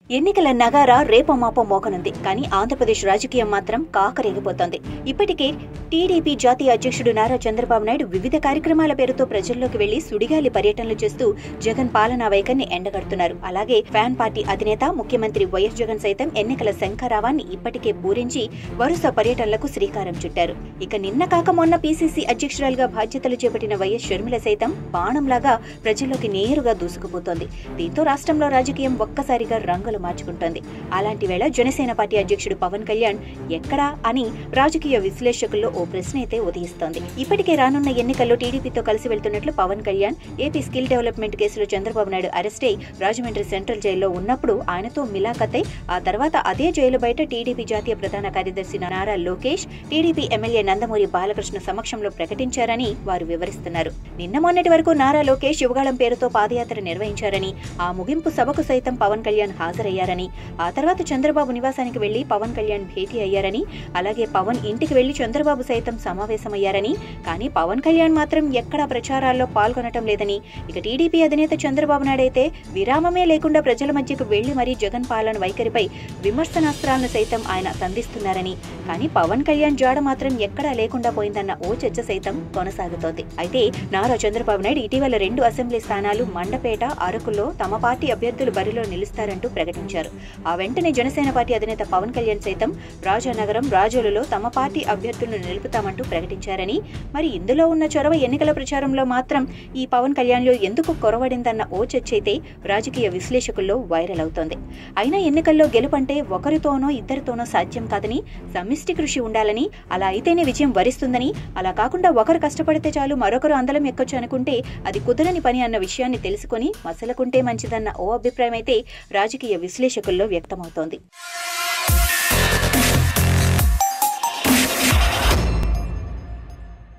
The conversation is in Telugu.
ఎన్నికల నగారా రేపమాపో మోకనుంది కానీ ఆంధ్రప్రదేశ్ రాజకీయం మాత్రం కాకరేగిపోతోంది ఇప్పటికే టీడీపీ జాతీయ అధ్యక్షుడు నారా చంద్రబాబు నాయుడు వివిధ కార్యక్రమాల పేరుతో ప్రజల్లోకి వెళ్లి సుడిగాలి పర్యటనలు చేస్తూ జగన్ పాలనా వైఖరిని ఎండగడుతున్నారు అలాగే ఫ్యాన్ పార్టీ అధినేత ముఖ్యమంత్రి వైఎస్ జగన్ సైతం ఎన్నికల శంఖరావాన్ని ఇప్పటికే పూరించి వరుస పర్యటనలకు శ్రీకారం చుట్టారు ఇక నిన్న కాక మొన్న పీసీసీ అధ్యక్షురాలుగా బాధ్యతలు చేపట్టిన వైఎస్ షర్మిల సైతం బాణంలాగా ప్రజల్లోకి నేరుగా దూసుకుపోతోంది దీంతో రాష్ట్రంలో రాజకీయం ఒక్కసారిగా రంగులు మార్చుకుంటోంది అలాంటి వేళ జనసేన పార్టీ అధ్యక్షుడు పవన్ కళ్యాణ్ ఎక్కడా అని రాజకీయ విశ్లేషకుల్లో ఓ ప్రశ్న అయితే ఉదయిస్తోంది ఇప్పటికే రానున్న ఎన్నికల్లో టీడీపీతో కలిసి వెళ్తున్నట్లు Pawan Kalyan AP skill development కేసులో చంద్రబాబు నాయుడు అరెస్ట్ అయి రాజమండ్రి సెంట్రల్ జైల్లో ఉన్నప్పుడు ఆయనతో మిలాఖతై ఆ తర్వాత అదే జైలు బయట టీడీపీ జాతీయ ప్రధాన కార్యదర్శి నారా లోకేష్ టీడీపీ ఎమ్మెల్యే నందమూరి బాలకృష్ణ సమక్షంలో ప్రకటించారని వారు వివరిస్తున్నారు నిన్న మొన్నటి వరకు నారా లోకేష్ యువగాళం పేరుతో పాదయాత్ర నిర్వహించారని ఆ ముగింపు సభకు సైతం పవన్ కళ్యాణ్ హాజరయ్యారని ఆ తర్వాత చంద్రబాబు నివాసానికి వెళ్లి పవన్ కళ్యాణ్ భేటీ అయ్యారని అలాగే పవన్ ఇంటికి వెళ్లి చంద్రబాబు సైతం సమావేశమయ్యారని కానీ పవన్ కళ్యాణ్ మాత్రం ఎక్కడా ప్రచారాల్లో పాల్గొనటం లేదని ఇక టీడీపీ అధినేత చంద్రబాబు నాయుడు అయితే విరామమే లేకుండా ప్రజల మధ్యకు వెళ్లి మరీ జగన్ పాలన వైఖరిపై విమర్శనాస్త్రాలను సైతం ఆయన సంధిస్తున్నారని కానీ పవన్ కళ్యాణ్ జాడ మాత్రం ఎక్కడా లేకుండా పోయిందన్న ఓ చర్చ సైతం కొనసాగుతోంది అయితే నారా చంద్రబాబు నాయుడు ఇటీవల రెండు అసెంబ్లీ స్థానాలు మండపేట అరకులో తమ పార్టీ అభ్యర్థులు బరిలో నిలుస్తారంటూ ప్రకటించారు ఆ వెంటనే జనసేన పార్టీ అధినేత పవన్ కళ్యాణ్ సైతం రాజానగరం రాజోలులో తమ పార్టీ అభ్యర్థులను నిలుపుతామంటూ ప్రకటించారని మరి ఇందులో ఉన్న చొరవ ఎన్నికల ప్రచారంలో మాత్రం ఈ పవన్ కళ్యాణ్లో ఎందుకు కొరవడిందన్న ఓ చర్చ అయితే రాజకీయ విశ్లేషకుల్లో వైరల్ అవుతోంది అయినా ఎన్నికల్లో గెలుపంటే ఒకరితోనో ఇద్దరితోనో సాధ్యం కాదని సమిష్టి కృషి ఉండాలని అలా అయితేనే విజయం వరిస్తుందని అలా కాకుండా ఒకరు కష్టపడితే చాలు మరొకరు అందలం ఎక్కొచ్చు అనుకుంటే అది కుదరని పని అన్న విషయాన్ని తెలుసుకొని మసలకుంటే మంచిదన్న ఓ అభిప్రాయం అయితే రాజకీయ విశ్లేషకుల్లో వ్యక్తమవుతోంది